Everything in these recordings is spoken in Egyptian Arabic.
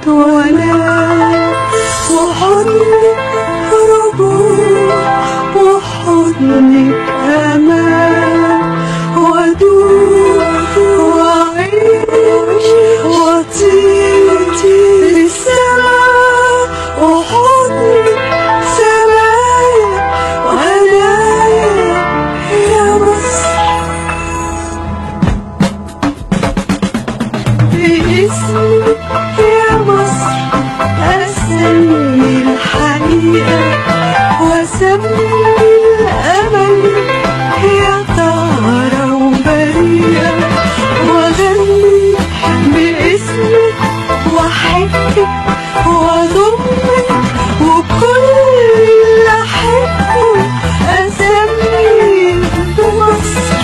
وانام وحضنك ربوع وحضنك امان وادوب واعيش واطير في السماء وحضنك سمايا وهنايا يا مصر باسمك يا مصر أسمي الحقيقة وأسمي الأمل يا طهرة وبريئة وأغني باسمك وأحبك وأضمك وكل اللي أحبه أسمي مصر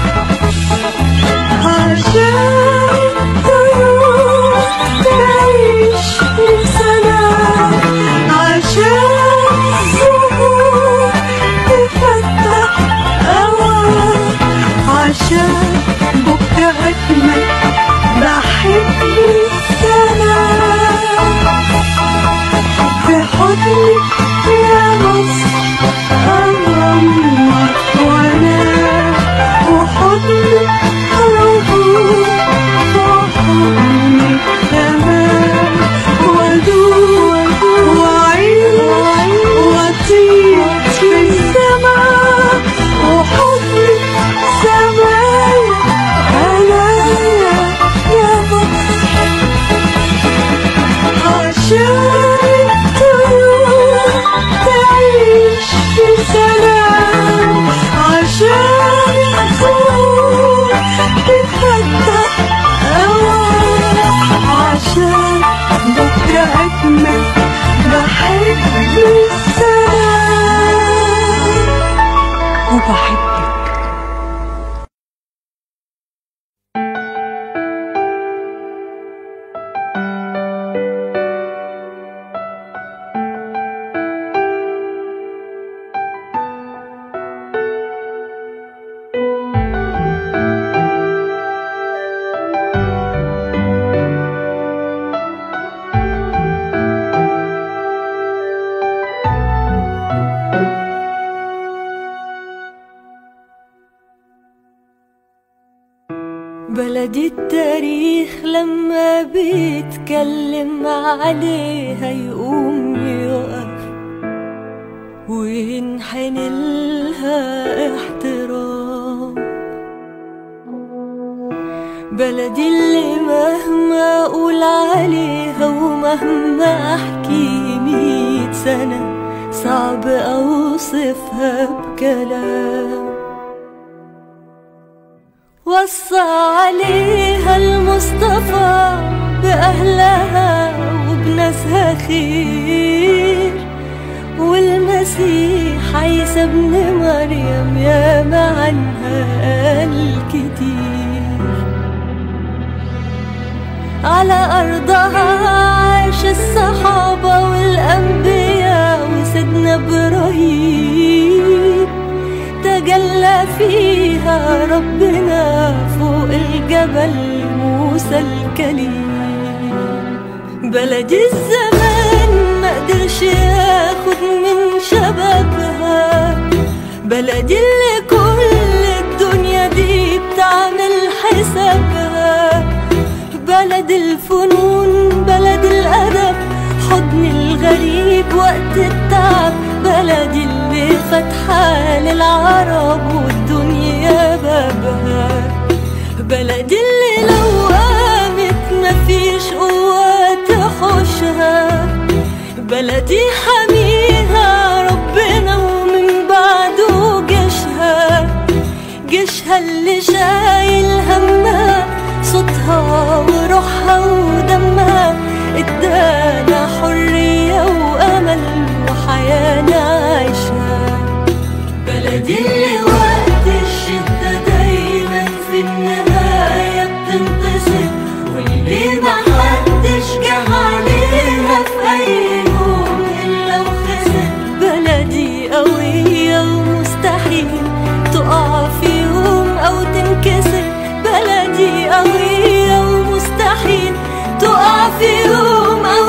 عشان الطيور تعيش بسلام عشان الزهور تفتح أوان عشان بكرة أجمل بحب السلام في حضنك يا مصر أغمض وأنام وحضنك ربوع وحضنك كمان وأدوب وأعيش وأطير في السماء وحضنك سمايا هنايا يا مصر عشان الطيور تعيش في سلام عشان الزهور تفتح أوان عشان بكرة أجمل بحب السلام وبحبك بلدي التاريخ لما بيتكلم عليها يقوم يقف وينحني لها احترام بلدي اللي مهما اقول عليها ومهما احكي ميت سنة صعب اوصفها بكلام وصى عليها المصطفى بأهلها وبناسها خير والمسيح عيسى ابن مريم يا عنها قال كتير على أرضها عاش الصحابة والأنبياء وسيدنا إبراهيم تجلى فيها ربنا فوق الجبل موسى الكليم بلدي الزمان ما قدرش ياخد من شبابها بلدي اللي كل الدنيا دي بتعمل حسابها بلد الفنون بلد الأدب حضن الغريب وقت التعب بلدي اللي فاتحة للعرب والدنيا بابها بلدي اللي لو قامت مفيش قوة تحوشها بلدي حميها ربنا ومن بعده جيشها جيشها اللي شايل همها صوتها وروحها ودمها ادانا حرية وأمل وحياة نعيشها بلدي اللي وقت الشدة دايما في النهاية بتنتصر واللي محدش جه عليها في أي يوم إلا وخسر بلدي قوية ومستحيل تقع في يوم أو تنكسر بلدي قوية ومستحيل تقع في يوم أو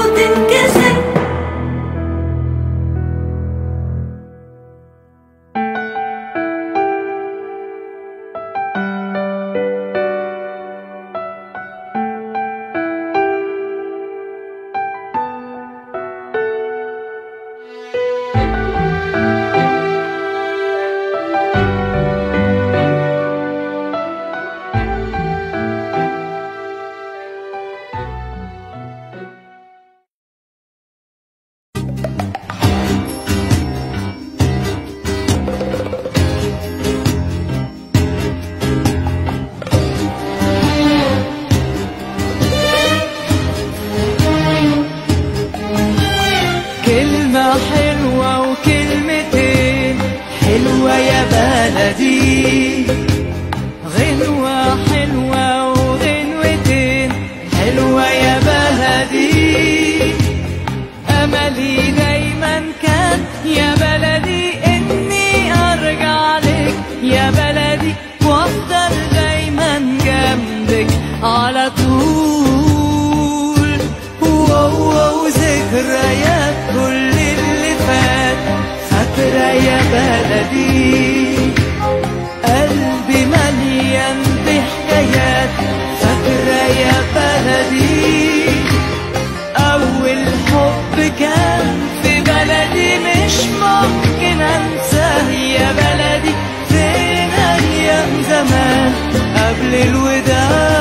البدايات فاكرة يا بلدي أول حب كان في بلدي مش ممكن أنساه يا بلدي فين أيام زمان قبل الوداع